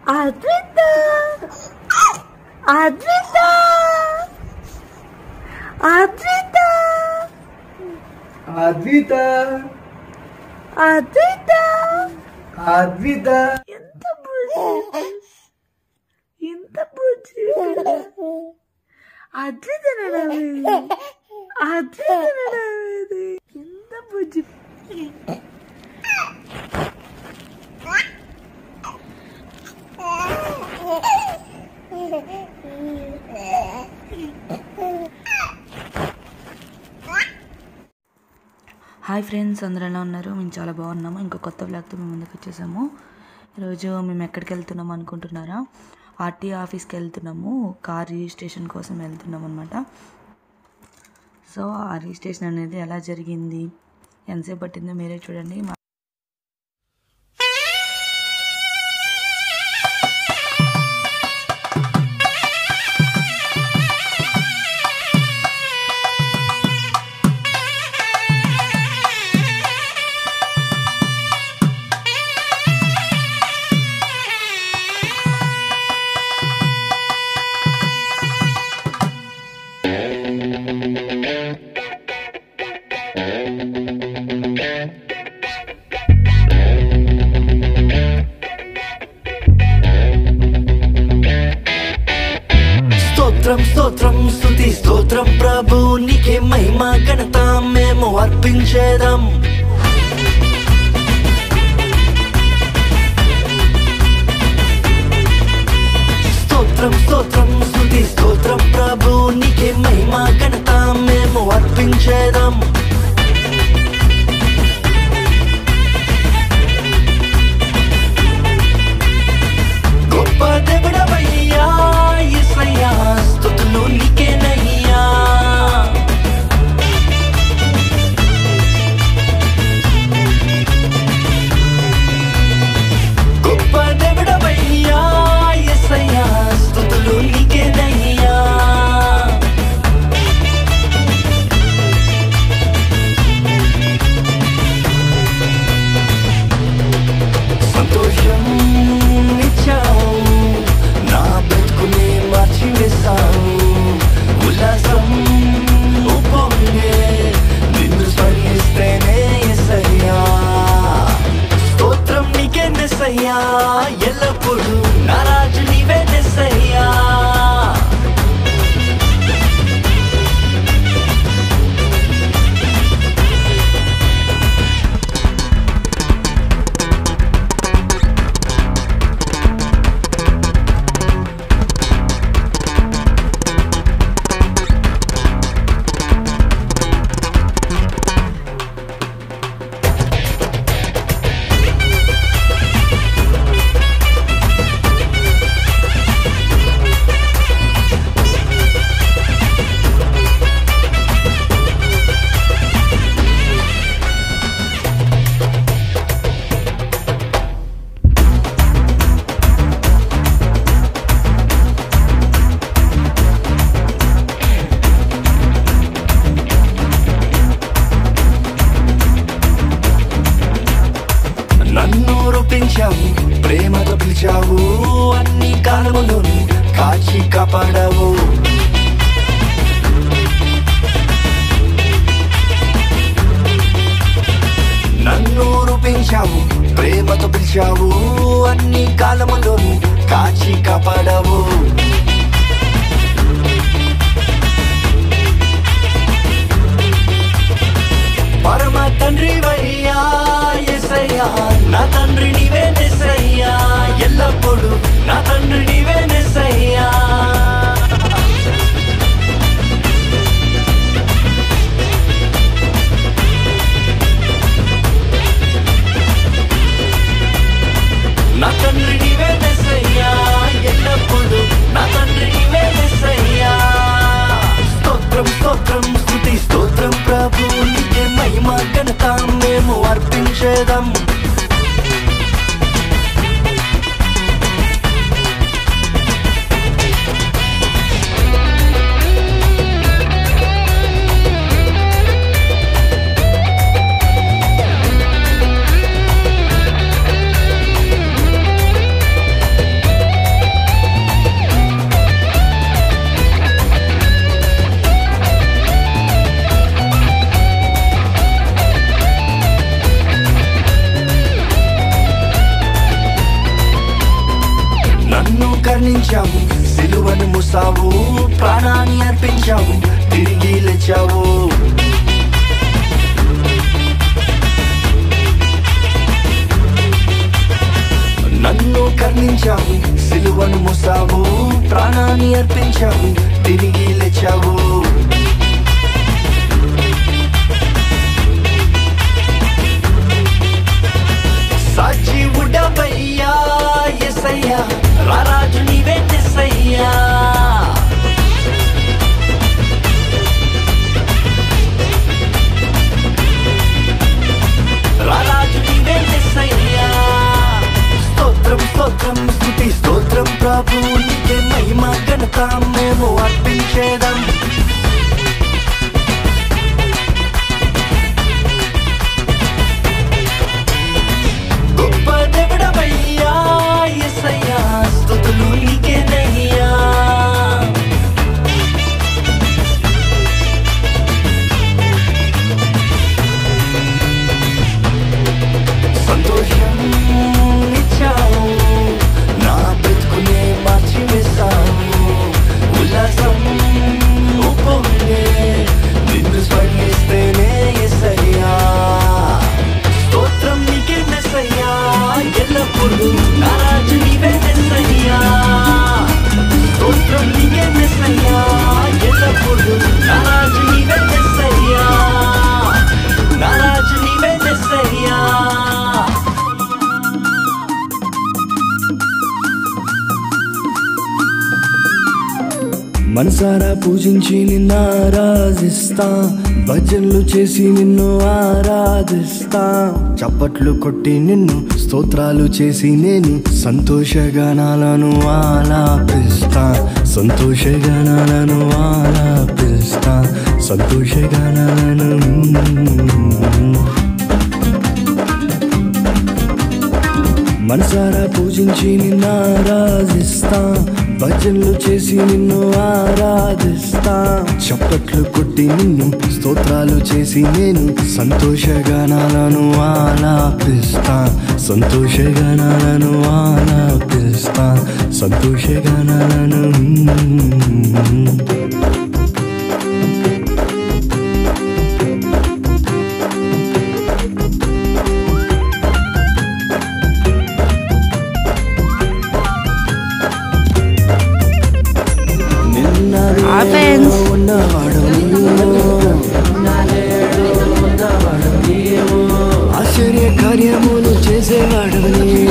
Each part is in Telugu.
అద్విత అద్విత అద్విత అద్విత అద్విత అద్విత ఎంత బుజ్జి ఎంత బుజ్జి అద్విత నడవేది అద్విత నడవేది ఎంత బుజ్జి హాయ్ ఫ్రెండ్స్ అందరూ ఎలా ఉన్నారు మేము చాలా బాగున్నాము ఇంకో కొత్త బ్లాగ్తో మేము ముందుకు వచ్చేసాము ఈరోజు మేము ఎక్కడికి వెళ్తున్నాము అనుకుంటున్నారా ఆర్టీ ఆఫీస్కి వెళ్తున్నాము కార్ రిజిస్ట్రేషన్ కోసం వెళ్తున్నాం అనమాట సో ఆ రిజిస్ట్రేషన్ అనేది ఎలా జరిగింది ఎంతసేపు పట్టిందో మీరే చూడండి మా స్తోత్రం స్తోత్రం స్తుతి స్తోత్రం ప్రభు నీకే మహిమ ఘనత మేము అర్పించేదాం స్తోత్రం స్తోత్రం స్తుతి స్తోత్రం ప్రభు నీకే మహిమ ఘనత మేము అర్పించేదాం గొప్ప దేవుడవయ్యా యేసయ్యా స్తుతులు నీకేనయ్యా గొప్ప దేవుడవయ్యా యేసయ్యా స్తుతులు నీకేనయ్యా సంతోషం ఇచ్చావు నా బ్రతుకునే మార్చివేశావు ఉల్లాసం ఉప్పొంగే నిన్ను స్మరిస్తేనే ఎసయ్యా స్తోత్రం నీకే నెసయ్యా ఎల్లప్పుడూ నా రాజు నీవే నెసయ్యా నన్ను రూపించావు ప్రేమతో పిలిచావు అన్ని కాలములను కాచి కాపాడావు నన్ను రూపించావు ప్రేమతో పిలిచావు అన్ని కాలములను కాచి కాపాడావు పరమ తండ్రి వయ్యా ఎసయ్యా నా తండ్రి నీవే నెసయ్యా ఎల్లప్పుడూ నా తండ్రి నీవే నెసయ్యా నా తండ్రి నీవే నెసయ్యా ఎల్లప్పుడూ నా తండ్రి నీవే నెసయ్యా స్తోత్రం స్తోత్రం స్తుతి స్తోత్రం ప్రభు నీకే మహిమ ఘనత మేము అర్పించేదాం కర్ణించావు సిలువను ముసావు ప్రాణాన్ని అర్పించావు తిరిగి లేచావు నన్ను కర్ణించావు సిలువను ముసావు ప్రాణాన్ని అర్పించావు తిరిగి లేచావు సాచి ఉడవయ్యా ఎసయ్యా రారాజు నీవే తెసయ్యా రారాజు నీవే తెసయ్యా స్తోత్రం స్తోత్రం స్తుతి స్తోత్రం ప్రభు నీకే మహిమ ఘనత మేము అర్పించేదాం గొప్ప దేవుడవయ్యా యేసయ్యా స్తుతులు నీకేనయ్యా సంతోషం ఇచ్చావు నా బ్రతుకునే మార్చి వేశావు ఉల్లాసం ఉప్పొంగే నిన్ను స్మరిస్తేనే యేసయ్యా స్తోత్రం నీకే మెస్సయ్యా ఎల్లప్పుడూ నా రాజు నీవే మెస్సయ్యా స్తోత్రం నీకే మెస్సయ్యా ఎల్లప్పుడూ నా రాజు నీవే మెస్సయ్యా నా రాజు నీవే మెస్సయ్యా మనసారా పూజించి నిన్ను ఆరాధిస్తా భజనలు చేసి నిన్ను ఆరాధిస్తా చప్పట్లు కొట్టి నిన్ను స్తోత్రాలు చేసి నేను సంతోషగానాలను ఆలాపిస్తా సంతోషగానాలను ఆలాపిస్తా సంతోషగానాలను మనసారా పూజించి నిన్ను ఆరాధిస్తా భజనలు చేసి నిన్ను ఆరాధిస్తా చప్పట్లు కొట్టి నిన్ను స్తోత్రాలు చేసి నేను సంతోషగానాలను ఆలాపిస్తా సంతోషగానాలను ఆలాపిస్తా సంతోషగానాలను నిన్న Offense. ఉన్నవాడు ఆశ్చర్య కార్యములు చేసేవాడు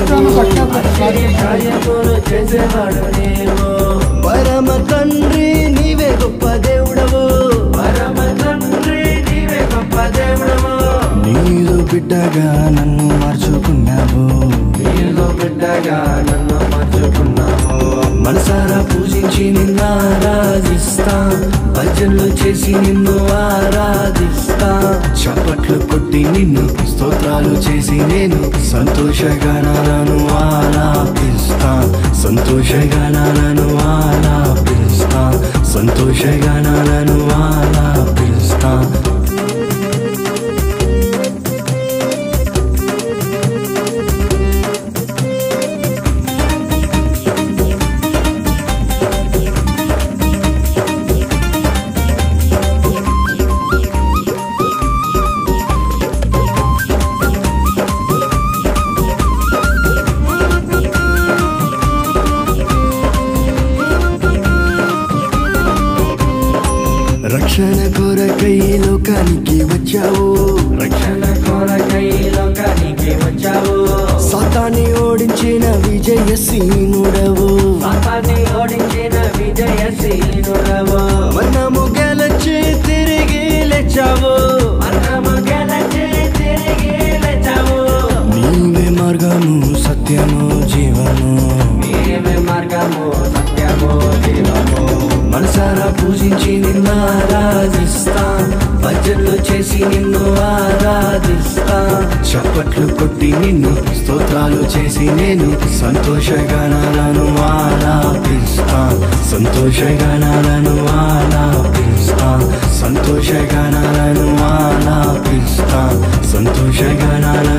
పరమ తండ్రి నీవే గొప్ప దేవుడవు పరమ తండ్రి నీవే గొప్ప దేవుడవు నీలో బిడ్డగా నన్ను మార్చుకున్నావు నీలో బిడ్డగా నన్ను మార్చుకున్నావు మనసారా పూజించి నిన్ను ఆరాధిస్తా భజనలు చేసి నిన్ను ఆరాధిస్తా చప్పట్లు కొట్టి నిన్ను స్తోత్రాలు చేసి నేను సంతోషగానాలను ఆలాపిస్తా సంతోషగానాలను ఆలాపిస్తా సంతోషగానాలను ఆలాపిస్తా రక్షణ కొరకై లోకానికి వచ్చావు రక్షణ కొరకై లోకానికి వచ్చావు సాతాన్ని ఓడించిన విజయసీనుడవు సాతాన్ని ఓడించిన విజయసీనుడవు మనము గెలచి తిరిగి లేచావు మనము గెలచి తిరిగి లేచావు నీవే మార్గము సత్యము జీవము నీవే మార్గము సత్యము జీవము మనసారా పూజించి నిన్ను ఆరాధిస్తా భజనలు చేసి నిన్ను ఆరాధిస్తా చప్పట్లు కొట్టి నిన్ను స్తోత్రాలు చేసి నేను సంతోషగానాలను ఆలాపిస్తా సంతోషగానాలను ఆలాపిస్తా సంతోషగానాలను ఆలాపిస్తా సంతోషగానాలను